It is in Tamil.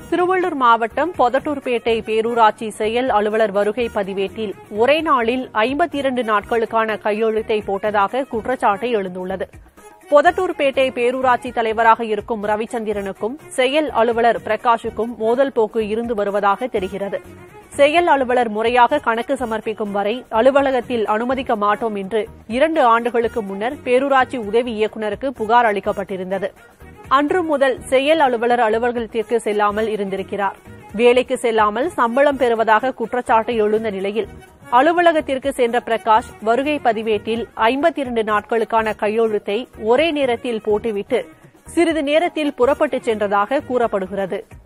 திருவள்ளூர் மாவட்டம் பொதட்டூர்பேட்டை பேரூராட்சி செயல் அலுவலர் வருகை பதிவேட்டில் ஒரே நாளில் ஐம்பத்தி இரண்டு நாட்களுக்கான கையெழுத்தை போட்டதாக குற்றச்சாட்டு எழுந்துள்ளது பொதட்டூர்பேட்டை பேரூராட்சி தலைவராக இருக்கும் ரவிச்சந்திரனுக்கும் செயல் அலுவலர் பிரகாஷுக்கும் மோதல் போக்கு இருந்து வருவதாக தெரிகிறது செயல் அலுவலர் முறையாக கணக்கு சமர்ப்பிக்கும் வரை அலுவலகத்தில் அனுமதிக்க மாட்டோம் என்று இரண்டு ஆண்டுகளுக்கு முன்னர் பேரூராட்சி உதவி இயக்குநருக்கு புகார் அளிக்கப்பட்டிருந்தது அன்று முதல் செயல் அலுவலர் அலுவலகத்திற்கு செல்லாமல் இருந்திருக்கிறார் வேலைக்கு செல்லாமல் சம்பளம் பெறுவதாக குற்றச்சாட்டு எழுந்த நிலையில் அலுவலகத்திற்கு சென்ற பிரகாஷ் வருகை பதிவேட்டில் ஐம்பத்தி இரண்டு நாட்களுக்கான கையெழுத்தை ஒரே நேரத்தில் போட்டுவிட்டு சிறிது நேரத்தில் புறப்பட்டுச் சென்றதாக கூறப்படுகிறது